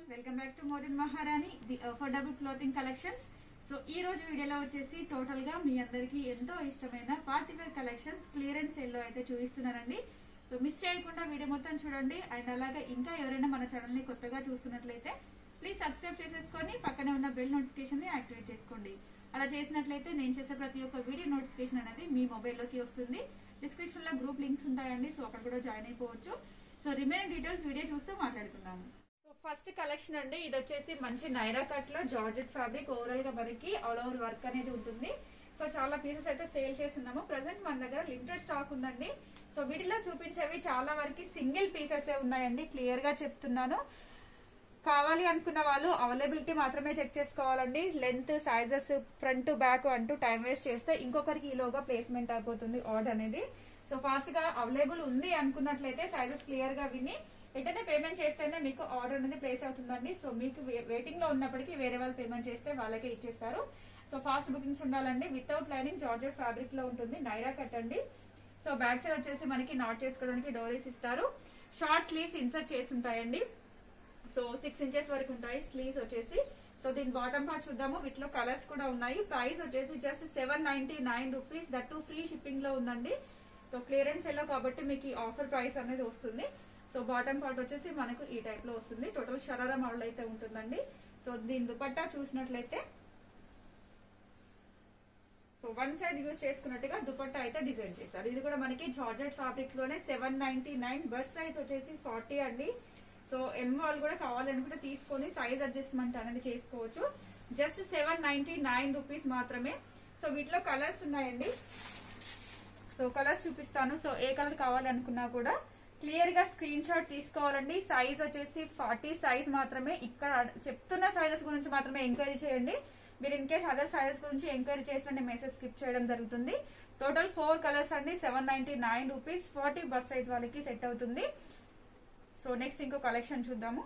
welcome back to modern Maharani the affordable clothing collections so ఈ రోజు వీడియోలో వచ్చేసి టోటల్ గా మీ అందరికి ఎంతో ఇష్టమైన party wear collections clearance sale లో అయితే చూపిస్తున్నానండి సో మిస్ చేయకుండా వీడియో మొత్తం చూడండి అండ్ అలాగే ఇంకా ఎవరైనా మన ఛానల్ ని కొత్తగా చూస్తున్నట్లయితే ప్లీజ్ సబ్స్క్రైబ్ చేసేసుకొని పక్కనే ఉన్న బెల్ నోటిఫికేషన్ ని యాక్టివేట్ చేసుకోండి అలా చేసినట్లయితే నేను చేసే ప్రతి ఒక్క వీడియో నోటిఫికేషన్ అనేది మీ మొబైల్లోకి వస్తుంది డిస్క్రిప్షన్ లో గ్రూప్ లింక్స్ ఉంటాయండి సో అక్కడ కూడా జాయిన్ అయిపోవచ్చు సో రిమైనింగ్ డీటెయిల్స్ వీడియో చూస్తూ మాట్లాడుకుందాము సో ఫస్ట్ కలెక్షన్ అండి ఇది వచ్చేసి మంచి నైరా కట్ లో జార్జెట్ ఫ్యాబ్రిక్ ఓవరాల్ గా మనకి ఆల్ ఓవర్ వర్క్ అనేది ఉంటుంది సో చాలా పీసెస్ అయితే సేల్ చేస్తున్నాము ప్రజెంట్ మన దగ్గర లిమిటెడ్ స్టాక్ ఉందండి సో వీటిలో చూపించేవి చాలా వరకు సింగిల్ పీసెస్ ఉన్నాయండి క్లియర్ గా చెప్తున్నాను కావాలి అనుకున్న వాళ్ళు అవైలబిలిటీ మాత్రమే చెక్ చేసుకోవాలండి లెంత్ సైజెస్ ఫ్రంట్ బ్యాక్ అంటూ టైం వేస్ట్ చేస్తే ఇంకొకరికి ఈలోగా ప్లేస్మెంట్ అయిపోతుంది ఆర్డర్ అనేది సో ఫాస్ట్ గా అవైలబుల్ ఉంది అనుకున్నట్లయితే సైజెస్ క్లియర్ గా విని వెంటనే పేమెంట్ చేస్తేనే మీకు ఆర్డర్ అనేది ప్లేస్ అవుతుందండి సో మీకు వెయిటింగ్ లో ఉన్నప్పటికీ వేరే వాళ్ళు పేమెంట్ చేస్తే వాళ్ళకే ఇచ్చేస్తారు సో ఫాస్ట్ బుకింగ్స్ ఉండాలండి వితౌట్ లైనింగ్ జార్జెట్ ఫ్యాబ్రిక్ లో ఉంటుంది నైరా కట్ అండి సో బ్యాక్ సైడ్ వచ్చేసి మనకి నాట్ చేసుకోవడానికి డోరీస్ ఇస్తారు షార్ట్ స్లీవ్స్ ఇన్సర్ట్ చేసి ఉంటాయండి సో సిక్స్ ఇంచెస్ వరకు ఉంటాయి స్లీవ్స్ వచ్చేసి సో దీని బాటమ్ పార్ట్ చూద్దాము వీటిలో కలర్స్ కూడా ఉన్నాయి ప్రైస్ వచ్చేసి just seven ninety nine rupees that too free shipping లో ఉందండి సో క్లియరెన్స్ ఎల్లో కాబట్టి మీకు ఈ ఆఫర్ ప్రైస్ అనేది వస్తుంది సో బాటమ్ పార్ట్ వచ్చేసి మనకు ఈ టైప్ లో వస్తుంది టోటల్ షరారా మోడల్ అయితే ఉంటుందండి సో దీని దుపట్టా చూసినట్లయితే సో వన్ సైడ్ యూజ్ చేసుకున్నట్టుగా దుపట్టా అయితే డిజైన్ చేశారు ఇది కూడా మనకి జార్జెట్ ఫ్యాబ్రిక్ లోనే seven ninety nine bust size వచ్చేసి ఫార్టీ అండి సో ఎం వాళ్ళు కూడా కావాలనుకుంటే తీసుకొని సైజ్ అడ్జస్ట్మెంట్ అనేది చేసుకోవచ్చు just seven ninety nine rupees మాత్రమే సో వీటిలో కలర్స్ ఉన్నాయండి సో కలర్స్ చూపిస్తాను సో ఏ కలర్ కావాలనుకున్నా కూడా క్లియర్ గా స్క్రీన్ షాట్ తీసుకోవాలండి సైజ్ వచ్చేసి ఫార్టీ సైజ్ మాత్రమే ఇక్కడ చెప్తున్న సైజెస్ గురించి మాత్రమే ఎంక్వైరీ చేయండి మీరు ఇన్ కేస్ అదర్ సైజెస్ గురించి ఎంక్వైరీ చేసిన మెసేజ్ స్కిప్ చేయడం జరుగుతుంది టోటల్ ఫోర్ కలర్స్ అండి seven ninety nine rupees forty bust size వాళ్ళకి సెట్ అవుతుంది సో నెక్స్ట్ ఇంకో కలెక్షన్ చూద్దాము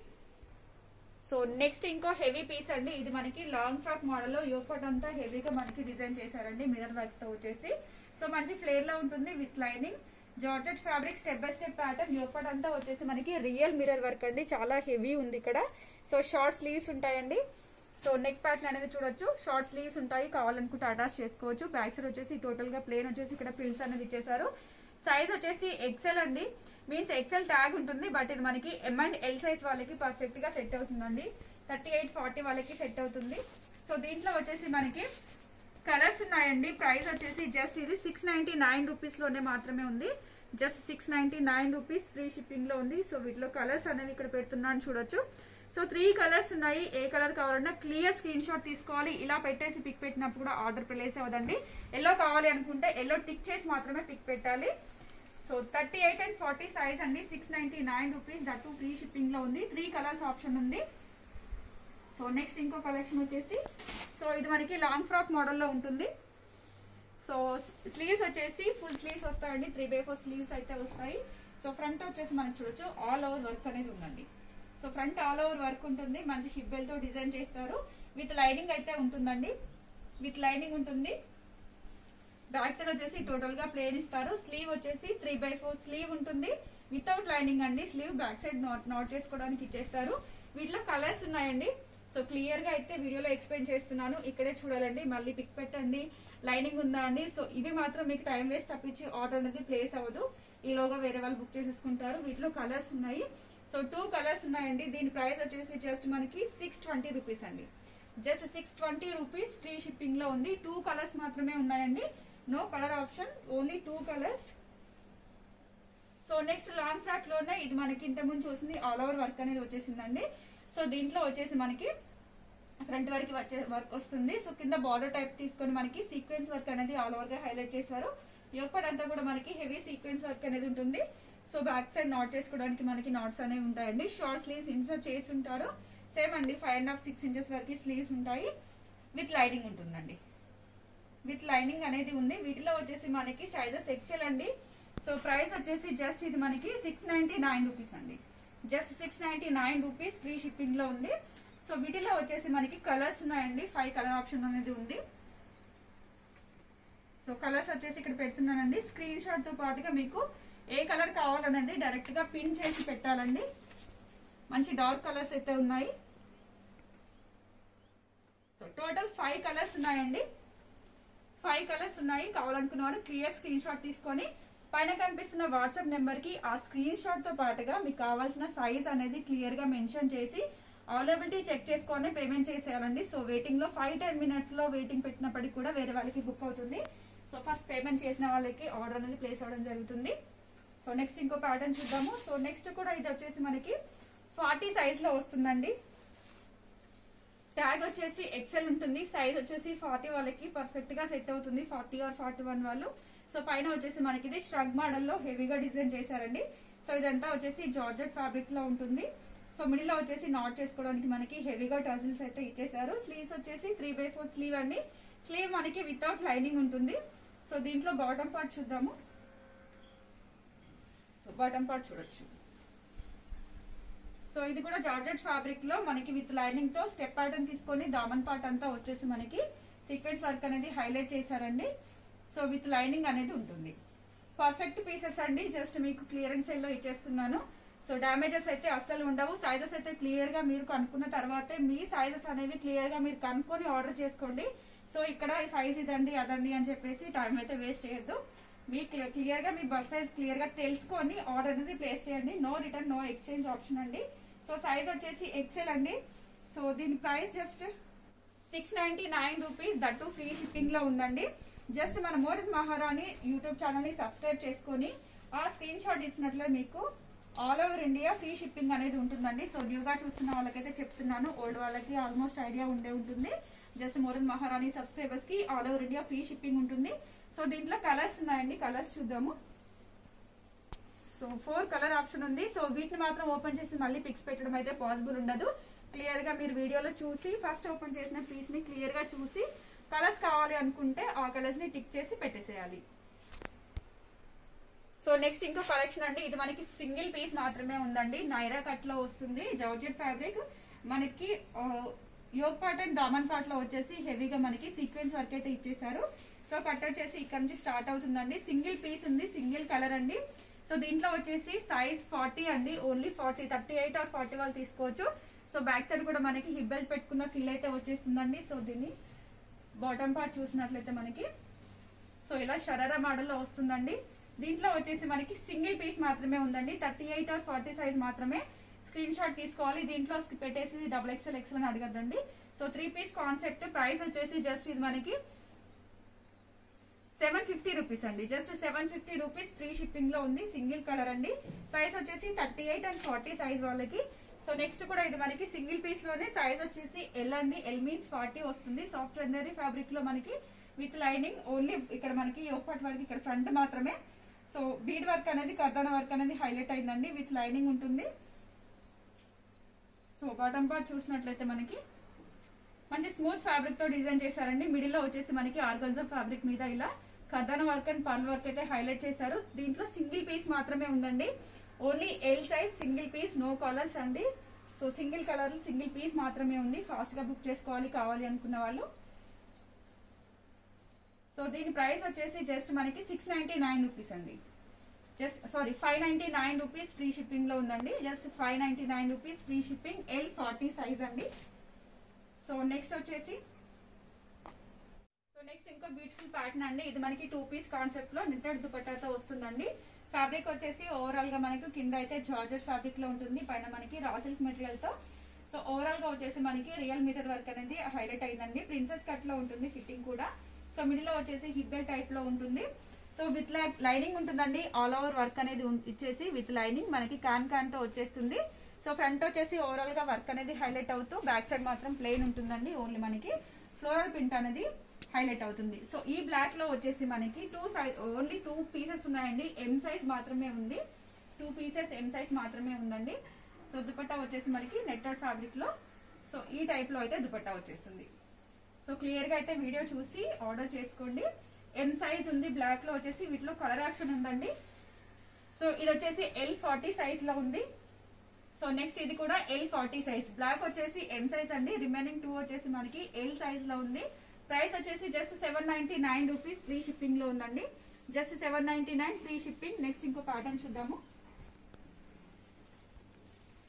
సో నెక్స్ట్ ఇంకో హెవీ పీస్ అండి ఇది మనకి లాంగ్ ఫ్రాక్ మోడల్ లో యోపట్ అంతా హెవీగా మనకి డిజైన్ చేశారండి మిరర్ వర్క్ తో వచ్చేసి సో మంచి ఫ్లేర్ లో ఉంటుంది with lining georgette fabric step by step pattern యోపట్ అంతా వచ్చేసి మనకి రియల్ మిరర్ వర్క్ అండి చాలా హెవీ ఉంది ఇక్కడ సో షార్ట్ స్లీవ్స్ ఉంటాయండి సో నెక్ ప్యాటర్న్ అనేది చూడొచ్చు షార్ట్ స్లీవ్స్ ఉంటాయి కావాలనుకుంటే అటాచ్ చేసుకోవచ్చు బ్యాక్ సైడ్ వచ్చేసి టోటల్ గా ప్లేన్ వచ్చేసి ఇక్కడ ప్రిల్స్ అనేది ఇచ్చేసారు సైజ్ వచ్చేసి ఎక్సెల్ అండి మీన్స్ ఎక్సెల్ ట్యాగ్ ఉంటుంది బట్ ఇది మనకి ఎం అండ్ ఎల్ సైజ్ వాళ్ళకి పర్ఫెక్ట్ గా సెట్ అవుతుందండి థర్టీ ఎయిట్ ఫార్టీ వాళ్ళకి సెట్ అవుతుంది సో దీంట్లో వచ్చేసి మనకి కలర్స్ ఉన్నాయండి ప్రైస్ వచ్చేసి జస్ట్ ఇది సిక్స్ నైన్టీ నైన్ రూపీస్ లోనే మాత్రమే ఉంది just six ninety nine rupees free shipping లో ఉంది సో వీటిలో కలర్స్ అనేవి ఇక్కడ పెడుతున్నాను చూడొచ్చు సో త్రీ కలర్స్ ఉన్నాయి ఏ కలర్ కావాలన్నా క్లియర్ స్క్రీన్ షాట్ తీసుకోవాలి ఇలా పెట్టేసి పిక్ పెట్టినప్పుడు కూడా ఆర్డర్ ప్లేస్ అవ్వదండి ఎల్లో కావాలి అనుకుంటే ఎల్లో టిక్ చేసి మాత్రమే పిక్ పెట్టాలి so thirty eight and forty size అండి six ninety nine rupees that free shipping లో ఉంది త్రీ కలర్స్ ఆప్షన్ ఉంది సో నెక్స్ట్ ఇంకో కలెక్షన్ వచ్చేసి సో ఇది మనకి లాంగ్ ఫ్రాక్ మోడల్లో ఉంటుంది సో స్లీవ్స్ వచ్చేసి ఫుల్ స్లీవ్స్ వస్తాయండి త్రీ బై ఫోర్ స్లీవ్స్ అయితే వస్తాయి సో ఫ్రంట్ వచ్చేసి మనకి చూడొచ్చు ఆల్ ఓవర్ వర్క్ అనేది ఉందండి so front all over work ఉంటుంది మంచి హిప్ బెల్ట్ తో డిజైన్ చేస్తారు విత్ లైనింగ్ అయితే ఉంటుందండి విత్ లైనింగ్ ఉంటుంది బ్యాక్ సైడ్ వచ్చేసి టోటల్ గా ప్లేన్ ఇస్తారు స్లీవ్ వచ్చేసి త్రీ బై ఫోర్ స్లీవ్ ఉంటుంది వితౌట్ లైనింగ్ అండి sleeve back side knot knot చేసుకోవడానికి ఇచ్చేస్తారు వీటిలో కలర్స్ ఉన్నాయండి సో క్లియర్ గా అయితే వీడియోలో ఎక్స్ప్లెయిన్ చేస్తున్నాను ఇక్కడే చూడాలండి మళ్ళీ పిక్ పెట్టండి లైనింగ్ ఉందా అండి సో ఇవి మాత్రం మీకు టైం వేస్ట్ తప్పించి ఆర్డర్ అనేది ప్లేస్ అవ్వదు ఈలోగా వేరే వాళ్ళు బుక్ చేసేసుకుంటారు వీటిలో కలర్స్ ఉన్నాయి సో టూ కలర్స్ ఉన్నాయండి దీని ప్రైస్ వచ్చేసి జస్ట్ మనకి సిక్స్ ట్వంటీ రూపీస్ అండి just six twenty rupees free shipping లో ఉంది టూ కలర్స్ మాత్రమే ఉన్నాయండి no colour option only two colours so next long frock లోనే ఇది మనకి ఇంత ముందు చూసింది ఆల్ ఓవర్ వర్క్ అనేది వచ్చేసిందండి సో దీంట్లో వచ్చేసి మనకి ఫ్రంట్ వరకు వచ్చే వర్క్ వస్తుంది సో కింద బార్డర్ టైప్ తీసుకొని మనకి సీక్వెన్స్ వర్క్ అనేది ఆల్ ఓవర్ గా హైలైట్ చేశారు యోపడ్ అంతా కూడా మనకి హెవీ సీక్వెన్స్ వర్క్ అనేది ఉంటుంది సో బ్యాక్ సైడ్ నాట్ చేసుకోవడానికి మనకి నాట్స్ అనేవి ఉంటాయండి షార్ట్ స్లీవ్స్ ఇన్సర్ట్ చేసి ఉంటారు సేమ్ అండి five and half six inches వరకు స్లీవ్స్ ఉంటాయి విత్ లైనింగ్ ఉంటుందండి విత్ లైనింగ్ అనేది ఉంది వీటిలో వచ్చేసి మనకి సైజెస్ ఎక్సెల్ అండి సో ప్రైస్ వచ్చేసి జస్ట్ ఇది మనకి సిక్స్ నైన్టీ నైన్ రూపీస్ అండి just six ninety nine rupees free shipping లో ఉంది సో వీటిలో వచ్చేసి మనకి కలర్స్ ఉన్నాయండి ఫైవ్ కలర్ ఆప్షన్ అనేది ఉంది సో కలర్స్ వచ్చేసి ఇక్కడ పెడుతున్నానండి స్క్రీన్ షాట్ తో పాటుగా మీకు ఏ కలర్ కావాలనేది డైరెక్ట్ గా పిన్ చేసి పెట్టాలండి మంచి డార్క్ కలర్స్ అయితే ఉన్నాయి సో టోటల్ ఫైవ్ కలర్స్ ఉన్నాయండి ఫైవ్ కలర్స్ ఉన్నాయి కావాలనుకున్న వారు క్లియర్ స్క్రీన్ షాట్ తీసుకొని పైన కనిపిస్తున్న వాట్సాప్ నెంబర్ కి ఆ స్క్రీన్ షాట్ తో పాటుగా మీకు కావాల్సిన సైజ్ అనేది క్లియర్ గా మెన్షన్ చేసి అవైలబిలిటీ చెక్ చేసుకొని పేమెంట్ చేసేయాలండి సో వెయిటింగ్ లో ఫైవ్ టెన్ మినిట్స్ లో వెయిటింగ్ పెట్టినప్పటికీ కూడా వేరే వాళ్ళకి బుక్ అవుతుంది సో ఫస్ట్ పేమెంట్ చేసిన వాళ్ళకి ఆర్డర్ అనేది ప్లేస్ అవ్వడం జరుగుతుంది సో నెక్స్ట్ ఇంకో ప్యాటర్న్ చూద్దాము సో నెక్స్ట్ కూడా ఇది వచ్చేసి మనకి ఫార్టీ సైజ్ లో వస్తుందండి ట్యాగ్ వచ్చేసి ఎక్సెల్ ఉంటుంది సైజ్ వచ్చేసి ఫార్టీ వాళ్ళకి పర్ఫెక్ట్ గా సెట్ అవుతుంది ఫార్టీ ఆర్ ఫార్టీ వన్ వాళ్ళు సో పైన వచ్చేసి మనకి ఇది స్ట్రగ్ మోడల్ లో హెవీగా డిజైన్ చేశారండి సో ఇదంతా వచ్చేసి జార్జెట్ ఫ్యాబ్రిక్ లో ఉంటుంది సో మిడిల్ లో వచ్చేసి నాట్ చేసుకోవడానికి మనకి హెవీగా టజిల్స్ అయితే ఇచ్చేసారు స్లీవ్స్ వచ్చేసి త్రీ బై ఫోర్ స్లీవ్ అండి స్లీవ్ మనకి వితౌట్ లైనింగ్ ఉంటుంది సో దీంట్లో బాటమ్ పార్ట్ చూద్దాము సో బాటమ్ పార్ట్ చూడొచ్చు సో ఇది కూడా జార్జెట్ ఫ్యాబ్రిక్ లో మనకి విత్ లైనింగ్ తో స్టెప్ ప్యాటర్న్ తీసుకొని దామన్ పార్ట్ అంతా వచ్చేసి మనకి సీక్వెన్స్ వర్క్ అనేది హైలైట్ చేశారండి సో విత్ లైనింగ్ అనేది ఉంటుంది పర్ఫెక్ట్ పీసెస్ అండి జస్ట్ మీకు క్లియరెన్స్ సేల్ లో ఇచ్చేస్తున్నాను సో డ్యామేజెస్ అయితే అస్సలు ఉండవు సైజెస్ అయితే క్లియర్ గా మీరు కనుక్కున్న తర్వాతే మీ సైజెస్ అనేవి క్లియర్ గా మీరు కనుక్కొని ఆర్డర్ చేసుకోండి సో ఇక్కడ సైజ్ ఇదండి అదండి అని చెప్పేసి టైం అయితే వేస్ట్ చేయొద్దు మీ క్లియర్ గా మీ బస్ సైజ్ క్లియర్ గా తెలుసుకొని ఆర్డర్ అనేది ప్లేస్ చేయండి no return no exchange option అండి సో సైజ్ వచ్చేసి ఎక్సెల్ అండి సో దీని price just six ninety nine rupees that free shipping లో ఉందండి జస్ట్ మన మోడల్ మహారాణి యూట్యూబ్ ఛానల్ ని సబ్స్క్రైబ్ చేసుకొని ఆ స్క్రీన్ షాట్ ఇచ్చినట్లే మీకు all over India free shipping అనేది ఉంటుందండి సో న్యూగా చూస్తున్న వాళ్ళకైతే చెప్తున్నాను ఓల్డ్ వాళ్ళకి ఆల్మోస్ట్ ఐడియా ఉండే ఉంటుంది జస్ట్ మోడల్ మహారాణి సబ్స్క్రైబర్స్ కి all over India free shipping ఉంటుంది సో దీంట్లో కలర్స్ ఉన్నాయండి కలర్స్ చూద్దాము సో ఫోర్ కలర్ ఆప్షన్ ఉంది సో వీటిని మాత్రం ఓపెన్ చేసి మళ్ళీ పిక్స్ పెట్టడం అయితే పాసిబుల్ ఉండదు క్లియర్ గా మీరు వీడియోలో చూసి ఫస్ట్ ఓపెన్ చేసిన పీస్ ని క్లియర్ గా చూసి కలర్స్ కావాలి అనుకుంటే ఆ కలర్స్ ని టిక్ చేసి పెట్టేసేయాలి సో నెక్స్ట్ ఇంకో కలెక్షన్ అండి ఇది మనకి సింగిల్ పీస్ మాత్రమే ఉందండి నైరా కట్ లో వస్తుంది జార్జెట్ ఫ్యాబ్రిక్ మనకి యోగ్ పార్ట్ అండ్ దామన్ పార్ట్ లో వచ్చేసి హెవీగా మనకి సీక్వెన్స్ వర్క్ అయితే ఇచ్చేసారు సో కట్ వచ్చేసి ఇక్కడ నుంచి స్టార్ట్ అవుతుందండి సింగిల్ పీస్ ఉంది సింగిల్ కలర్ అండి సో దీంట్లో వచ్చేసి సైజ్ ఫార్టీ అండి only forty thirty eight or forty వాళ్ళు తీసుకోవచ్చు సో బ్యాక్ సైడ్ కూడా మనకి హిప్ బెల్ట్ పెట్టుకున్న ఫీల్ అయితే వచ్చేస్తుందండి సో దీన్ని బాటమ్ పార్ట్ చూసినట్లయితే మనకి సో ఇలా షరారా మోడల్ లో వస్తుందండి దీంట్లో వచ్చేసి మనకి సింగిల్ పీస్ మాత్రమే ఉందండి thirty eight or forty size మాత్రమే స్క్రీన్ షాట్ తీసుకోవాలి దీంట్లో పెట్టేసి డబుల్ ఎక్స్ఎల్ ఎక్స్ఎల్ అని అడగద్దండి so three piece concept price వచ్చేసి జస్ట్ ఇది మనకి సెవెన్ ఫిఫ్టీ రూపీస్ అండి just seven fifty rupees free shipping లో ఉంది సింగిల్ కలర్ అండి సైజ్ వచ్చేసి thirty eight and forty size వాళ్ళకి సో నెక్స్ట్ కూడా ఇది మనకి సింగిల్ పీస్ లోనే సైజ్ వచ్చేసి ఎల్ అండి ఎల్ మీన్స్ ఫార్టీ వస్తుంది సాఫ్ట్ చందేరి ఫ్యాబ్రిక్ లో మనకి విత్ లైనింగ్ ఓన్లీ ఇక్కడ మనకి యోగపాట్ వరకు ఇక్కడ ఫ్రంట్ మాత్రమే సో బీడ్ వర్క్ అనేది కర్దాన వర్క్ అనేది హైలైట్ అయిందండి విత్ లైనింగ్ ఉంటుంది సో బాటమ్ పార్ట్ చూసినట్లయితే మనకి మంచి స్మూత్ ఫ్యాబ్రిక్ తో డిజైన్ చేశారండి మిడిల్ లో వచ్చేసి మనకి ఆర్గన్జా ఫ్యాబ్రిక్ మీద ఇలా కథన వర్క్ అండ్ పల్ వర్క్ అయితే హైలైట్ చేశారు దీంట్లో సింగిల్ పీస్ మాత్రమే ఉందండి only L size single piece no colours అండి so single colour single piece మాత్రమే ఉంది ఫాస్ట్ గా బుక్ చేసుకోవాలి కావాలి అనుకున్న వాళ్ళు సో దీని ప్రైస్ వచ్చేసి జస్ట్ మనకి సిక్స్ నైన్టీ నైన్ రూపీస్ అండి just sorry five ninety nine rupees free shipping లో ఉందండి just five ninety nine rupees free shipping L forty size అండి సో నెక్స్ట్ వచ్చేసి సో నెక్స్ట్ ఇంకో బ్యూటిఫుల్ ప్యాటర్న్ అండి ఇది మనకి టూ పీస్ కాన్సెప్ట్ లో నిట్టెడ్ దుపట్టాతో వస్తుందండి ఫ్యాబ్రిక్ వచ్చేసి ఓవరాల్ గా మనకు కింద అయితే జార్జెట్ ఫ్యాబ్రిక్ లో ఉంటుంది పైన మనకి రా సిల్క్ మెటీరియల్ తో సో ఓవరాల్ గా వచ్చేసి మనకి రియల్ మీటర్ వర్క్ అనేది హైలైట్ అయిందండి ప్రిన్సెస్ కట్ లో ఉంటుంది ఫిట్టింగ్ కూడా సో మిడిల్ లో వచ్చేసి హిబ్బెల్ టైప్ లో ఉంటుంది సో విత్ లైనింగ్ ఉంటుందండి ఆల్ ఓవర్ వర్క్ అనేది ఉం- ఇచ్చేసి విత్ లైనింగ్ మనకి కాన్ కాన్ తో వచ్చేస్తుంది సో ఫ్రంట్ వచ్చేసి ఓవరాల్ గా వర్క్ అనేది హైలైట్ అవుతూ బ్యాక్ సైడ్ మాత్రం ప్లెయిన్ ఉంటుందండి ఓన్లీ మనకి ఫ్లోరల్ ప్రింట్ అనేది హైలైట్ అవుతుంది సో ఈ బ్లాక్ లో వచ్చేసి మనకి two size only two pieces ఉన్నాయండి ఎం సైజ్ మాత్రమే ఉంది టూ పీసెస్ ఎం సైజ్ మాత్రమే ఉందండి సో దుపట్టా వచ్చేసి మనకి నెట్టెడ్ ఫ్యాబ్రిక్ లో సో ఈ టైప్ లో అయితే దుపట్టా వచ్చేస్తుంది సో క్లియర్ గా అయితే వీడియో చూసి ఆర్డర్ చేసుకోండి ఎం సైజ్ ఉంది బ్లాక్ లో వచ్చేసి వీటిలో కలర్ ఆప్షన్ ఉందండి సో ఇది వచ్చేసి ఎల్ ఫార్టీ సైజ్ లో ఉంది సో నెక్స్ట్ ఇది కూడా ఎల్ ఫార్టీ సైజ్ బ్లాక్ వచ్చేసి ఎం సైజ్ అండి రిమైనింగ్ టూ వచ్చేసి మనకి ఎల్ సైజ్ లో ఉంది ప్రైస్ వచ్చేసి just seven ninety nine rupees free shipping లో ఉందండి just seven ninety nine free shipping next ఇంకో ప్యాటర్న్ చూద్దాము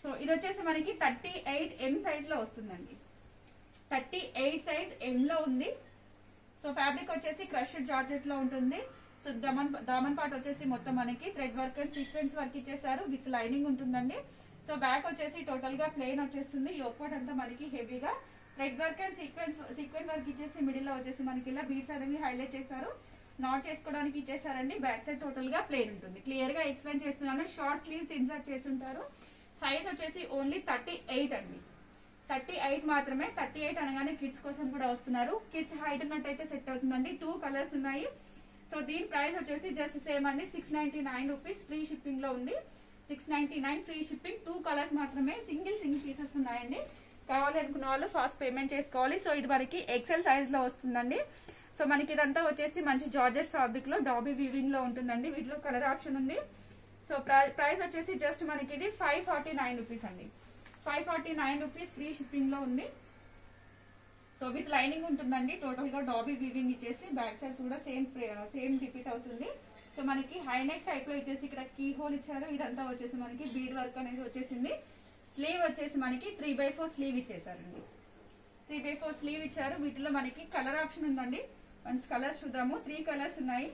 సో ఇది వచ్చేసి మనకి థర్టీ ఎయిట్ ఎం సైజ్ లో వస్తుందండి థర్టీ ఎయిట్ సైజ్ ఎం లో ఉంది సో ఫ్యాబ్రిక్ వచ్చేసి క్రష్డ్ జార్జెట్ లో ఉంటుంది సో దమన్ దామన్ పార్ట్ వచ్చేసి మొత్తం మనకి thread work and sequence work ఇచ్చేసారు విత్ లైనింగ్ ఉంటుందండి సో బ్యాక్ వచ్చేసి టోటల్ గా ప్లెయిన్ వచ్చేస్తుంది యోకోట్ అంతా మనకి హెవీగా thread work and sequence sequence work ఇచ్చేసి మిడిల్ లో వచ్చేసి మనకి ఇలా బీడ్స్ అనేవి హైలైట్ చేశారు నాట్ చేసుకోవడానికి ఇచ్చేసారండి బ్యాక్ సైడ్ టోటల్ గా ప్లెయిన్ ఉంటుంది క్లియర్ గా ఎక్స్ప్లెయిన్ చేస్తున్నాను షార్ట్ స్లీవ్స్ ఇన్సర్ట్ చేసి ఉంటారు సైజ్ వచ్చేసి ఓన్లీ థర్టీ ఎయిట్ అండి థర్టీ ఎయిట్ మాత్రమే థర్టీ ఎయిట్ అనగానే కిడ్స్ కోసం కూడా వస్తున్నారు కిడ్స్ హైట్ ఉన్నట్టయితే సెట్ అవుతుందండి టూ కలర్స్ ఉన్నాయి సో దీని ప్రైస్ వచ్చేసి జస్ట్ సేమ్ అండి six ninety nine rupees free shipping లో ఉంది six ninety nine free shipping two colours మాత్రమే సింగిల్ సింగిల్ పీసెస్ ఉన్నాయండి కావాలి అనుకున్న వాళ్ళు ఫాస్ట్ పేమెంట్ చేసుకోవాలి సో ఇది మనకి ఎక్సెల్ సైజ్ లో వస్తుందండి సో మనకి ఇదంతా వచ్చేసి మంచి జార్జెట్ ఫ్యాబ్రిక్ లో డాబీ వీవింగ్ లో ఉంటుందండి వీటిలో కలర్ ఆప్షన్ ఉంది సో ప్రైస్ వచ్చేసి జస్ట్ మనకి ఇది ఫైవ్ ఫార్టీ నైన్ రూపీస్ అండి five forty nine rupees free shipping లో ఉంది సో విత్ లైనింగ్ ఉంటుందండి టోటల్ గా డాబీ వీవింగ్ ఇచ్చేసి బ్యాక్ సైడ్స్ కూడా సేమ్ సేమ్ రిపీట్ అవుతుంది సో మనకి హై నెక్ టైప్ లో ఇచ్చేసి ఇక్కడ కీ హోల్ ఇచ్చారు ఇదంతా వచ్చేసి మనకి బీడ్ వర్క్ అనేది వచ్చేసింది స్లీవ్ వచ్చేసి మనకి త్రీ బై ఫోర్ స్లీవ్ ఇచ్చేసారండి త్రీ బై ఫోర్ స్లీవ్ ఇచ్చారు వీటిలో మనకి కలర్ ఆప్షన్ ఉందండి వన్స్ కలర్స్ చూద్దాము త్రీ కలర్స్ ఉన్నాయి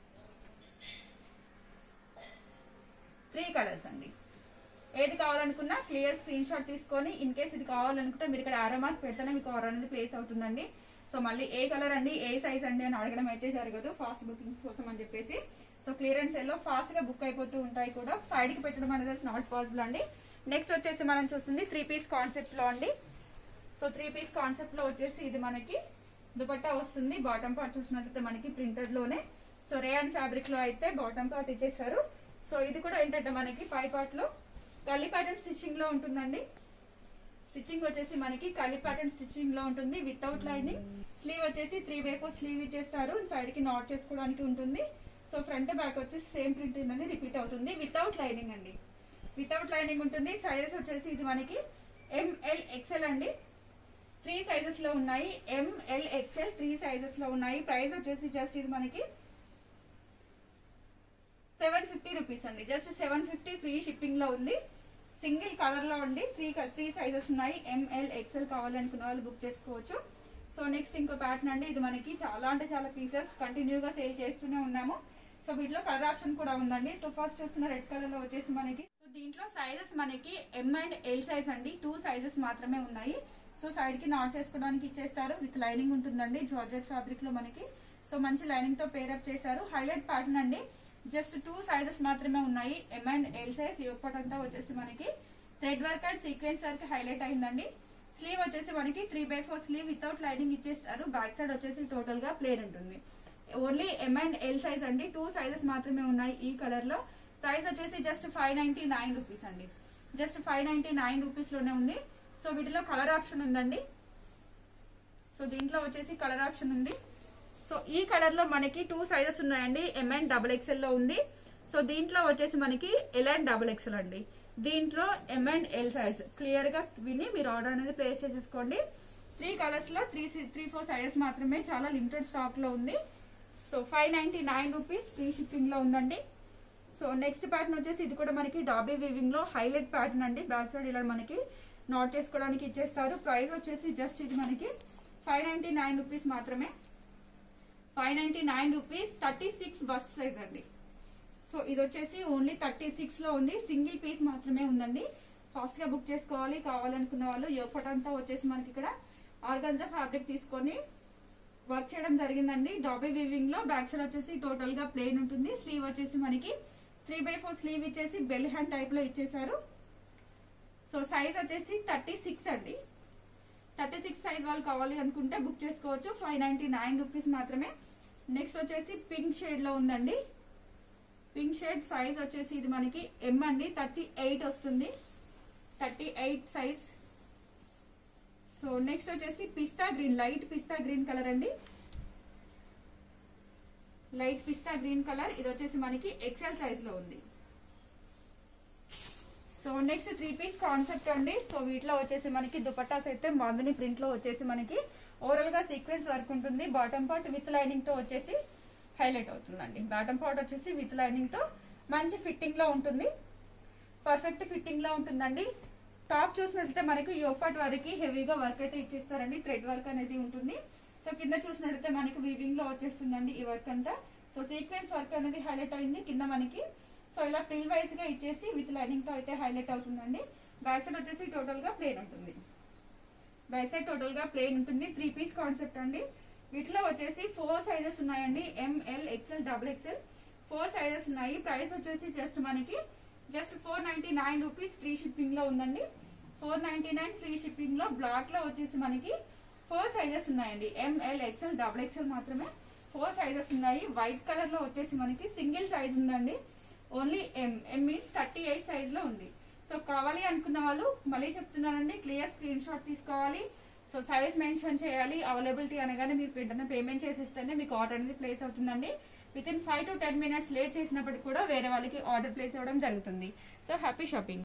త్రీ కలర్స్ అండి ఏది కావాలనుకున్నా క్లియర్ స్క్రీన్ షాట్ తీసుకొని ఇన్ కేస్ ఇది కావాలనుకుంటే మీరు ఇక్కడ ఆరో మార్క్ పెడితేనే మీకు ఆర్డర్ అనేది ప్లేస్ అవుతుందండి సో మళ్ళీ ఏ కలర్ అండి ఏ సైజ్ అండి అని అడగడం అయితే జరగదు ఫాస్ట్ బుకింగ్ కోసం అని చెప్పేసి సో క్లియరెన్స్ ఎల్లో ఫాస్ట్ గా బుక్ అయిపోతూ ఉంటాయి కూడా సైడ్ కి పెట్టడం అనేది నాట్ పాసిబుల్ అండి నెక్స్ట్ వచ్చేసి మనం చూస్తుంది త్రీ పీస్ కాన్సెప్ట్ లో అండి సో త్రీ పీస్ కాన్సెప్ట్ లో వచ్చేసి ఇది మనకి దుపట్టా వస్తుంది బాటమ్ పార్ట్ చూసినట్లయితే మనకి ప్రింటెడ్ లోనే సో రేయాన్ ఫ్యాబ్రిక్ లో అయితే బాటమ్ పార్ట్ ఇచ్చేసారు సో ఇది కూడా ఏంటంటే మనకి పై పార్ట్ లో కలి ప్యాటర్న్ స్టిచ్చింగ్ లో ఉంటుందండి స్టిచ్చింగ్ వచ్చేసి మనకి కలి ప్యాటర్న్ స్టిచ్చింగ్ లో ఉంటుంది వితౌట్ లైనింగ్ స్లీవ్ వచ్చేసి త్రీ బై ఫోర్ స్లీవ్ ఇచ్చేస్తారు సైడ్ కి నాట్ చేసుకోవడానికి ఉంటుంది సో ఫ్రంట్ బ్యాక్ వచ్చేసి సేమ్ ప్రింట్ అనేది రిపీట్ అవుతుంది వితౌట్ లైనింగ్ అండి వితౌట్ లైనింగ్ ఉంటుంది సైజెస్ వచ్చేసి ఇది మనకి ఎంఎల్ ఎక్సెల్ అండి త్రీ సైజెస్ లో ఉన్నాయి ఎంఎల్ ఎక్సెల్ త్రీ సైజెస్ లో ఉన్నాయి ప్రైస్ వచ్చేసి జస్ట్ ఇది మనకి సెవెన్ ఫిఫ్టీ రూపీస్ అండి just seven fifty free shipping లో ఉంది సింగిల్ కలర్ లో ఉండి త్రీ త్రీ సైజెస్ ఉన్నాయి ఎంఎల్ ఎక్సెల్ కావాలనుకున్న వాళ్ళు బుక్ చేసుకోవచ్చు సో నెక్స్ట్ ఇంకో ప్యాటర్న్ అండి ఇది మనకి చాలా అంటే చాలా పీసెస్ కంటిన్యూగా సేల్ చేస్తూనే ఉన్నాము సో వీటిలో కలర్ ఆప్షన్ కూడా ఉందండి సో ఫస్ట్ చూస్తున్న రెడ్ కలర్ లో వచ్చేసి మనకి సో దీంట్లో సైజెస్ మనకి ఎం అండ్ ఎల్ సైజ్ అండి టూ సైజెస్ మాత్రమే ఉన్నాయి సో సైడ్ కి నాట్ చేసుకోవడానికి ఇచ్చేస్తారు విత్ లైనింగ్ ఉంటుందండి జార్జెట్ ఫ్యాబ్రిక్ లో మనకి సో మంచి లైనింగ్ తో పేరప్ చేశారు హైలైట్ ప్యాటర్న్ అండి జస్ట్ టూ సైజెస్ మాత్రమే ఉన్నాయి ఎం అండ్ ఎల్ సైజ్ ఇప్పటంతా వచ్చేసి మనకి thread work and sequence work highlight అయిందండి స్లీవ్ వచ్చేసి మనకి three by four sleeve without lining ఇచ్చేస్తారు బ్యాక్ సైడ్ వచ్చేసి టోటల్ గా ప్లేన్ ఉంటుంది only M and L size అండి టూ సైజెస్ మాత్రమే ఉన్నాయి ఈ కలర్ లో ప్రైస్ వచ్చేసి just five ninety nine rupees అండి just five ninety nine rupees లోనే ఉంది సో వీటిలో కలర్ ఆప్షన్ ఉందండి సో దీంట్లో వచ్చేసి కలర్ ఆప్షన్ ఉంది సో ఈ కలర్ లో మనకి టూ సైజెస్ ఉన్నాయండి ఎం అండ్ డబుల్ ఎక్స్ఎల్ లో ఉంది సో దీంట్లో వచ్చేసి మనకి ఎల్ అండ్ డబుల్ ఎక్స్ఎల్ అండి దీంట్లో M and L size clear గా విని మీరు ఆర్డర్ అనేది ప్లేస్ చేసేసుకోండి త్రీ కలర్స్ లో త్రీ త్రీ ఫోర్ సైజెస్ మాత్రమే చాలా లిమిటెడ్ స్టాక్ లో ఉంది so five ninety nine rupees free shipping లో ఉందండి సో నెక్స్ట్ ప్యాటర్న్ వచ్చేసి ఇది కూడా మనకి డాబీ వీవింగ్ లో హైలైట్ ప్యాటర్న్ అండి బ్యాక్ సైడ్ ఇలా మనకి నాట్ చేసుకోవడానికి ఇచ్చేస్తారు ప్రైస్ వచ్చేసి జస్ట్ ఇది మనకి ఫైవ్ నైన్టీ నైన్ రూపీస్ మాత్రమే five ninety nine rupees thirty six bust size అండి సో ఇది వచ్చేసి ఓన్లీ థర్టీ సిక్స్ లో ఉంది సింగిల్ పీస్ మాత్రమే ఉందండి ఫాస్ట్ గా బుక్ చేసుకోవాలి కావాలనుకున్న వాళ్ళు యోపట్ అంతా వచ్చేసి మనకి ఇక్కడ ఆర్గంజా ఫ్యాబ్రిక్ తీసుకొని వర్క్ చేయడం జరిగిందండి డాబీ వీవింగ్ లో బ్యాక్ సైడ్ వచ్చేసి టోటల్ గా ప్లేన్ ఉంటుంది స్లీవ్ వచ్చేసి మనకి త్రీ బై ఫోర్ స్లీవ్ ఇచ్చేసి బెల్ హ్యాండ్ టైప్ లో ఇచ్చేసారు సో సైజ్ వచ్చేసి థర్టీ సిక్స్ అండి థర్టీ సిక్స్ సైజ్ వాళ్ళు కావాలి అనుకుంటే బుక్ చేసుకోవచ్చు ఫైవ్ నైన్టీ నైన్ రూపీస్ మాత్రమే నెక్స్ట్ వచ్చేసి పింక్ షేడ్ లో ఉందండి పింక్ షేడ్ సైజ్ వచ్చేసి ఇది మనకి ఎం అండి థర్టీ ఎయిట్ వస్తుంది thirty eight size so next వచ్చేసి pista green light pista green colour అండి లైట్ పిస్తా గ్రీన్ కలర్ ఇది వచ్చేసి మనకి ఎక్సెల్ సైజ్ లో ఉంది so next three piece concept అండి సో వీటిలో వచ్చేసి మనకి దుపట్టాస్ అయితే బాందని ప్రింట్ లో వచ్చేసి మనకి ఓవరాల్ గా సీక్వెన్స్ వర్క్ ఉంటుంది బాటమ్ పార్ట్ విత్ లైనింగ్ తో వచ్చేసి హైలైట్ అవుతుందండి బాటమ్ పార్ట్ వచ్చేసి విత్ లైనింగ్ తో మంచి ఫిట్టింగ్ లో ఉంటుంది పర్ఫెక్ట్ ఫిట్టింగ్ లో ఉంటుందండి టాప్ చూసినట్లయితే మనకి యోపాట్ వరకు హెవీగా వర్క్ అయితే ఇచ్చేస్తారండి థ్రెడ్ వర్క్ అనేది ఉంటుంది సో కింద చూసినట్లయితే మనకి వీవింగ్ లో వచ్చేస్తుందండి ఈ వర్క్ అంతా సో సీక్వెన్స్ వర్క్ అనేది హైలైట్ అయింది కింద మనకి సో ఇలా ప్రిల్ వైజ్ గా ఇచ్చేసి విత్ లైనింగ్ తో అయితే హైలైట్ అవుతుందండి బ్యాక్ సైడ్ వచ్చేసి టోటల్ గా ప్లేన్ ఉంటుంది బ్యాక్ సైడ్ టోటల్ గా ప్లేన్ ఉంటుంది త్రీ పీస్ కాన్సెప్ట్ అండి వీటిలో వచ్చేసి ఫోర్ సైజెస్ ఉన్నాయండి M L XL double XL four sizes ఉన్నాయి ప్రైస్ వచ్చేసి జస్ట్ మనకి just four ninety nine rupees free shipping లో ఉందండి four ninety nine free shipping లో బ్లాక్ లో వచ్చేసి మనకి ఫోర్ సైజెస్ ఉన్నాయండి ఎంఎల్ ఎక్స్ఎల్ డబుల్ ఎక్స్ఎల్ మాత్రమే ఫోర్ సైజెస్ ఉన్నాయి వైట్ కలర్ లో వచ్చేసి మనకి సింగిల్ సైజ్ ఉందండి only M M means thirty eight size లో ఉంది సో కావాలి అనుకున్న వాళ్ళు మళ్ళీ చెప్తున్నానండి క్లియర్ స్క్రీన్ షాట్ తీసుకోవాలి సో సైజ్ మెన్షన్ చేయాలి అవైలబిలిటీ అనగానే మీరు వెంటనే పేమెంట్ చేసిస్తేనే మీకు ఆర్డర్ అనేది ప్లేస్ అవుతుందండి within five to ten minutes late చేసినప్పటికి కూడా వేరే వాళ్ళకి ఆర్డర్ ప్లేస్ అవ్వడం జరుగుతుంది సో హ్యాపీ షాపింగ్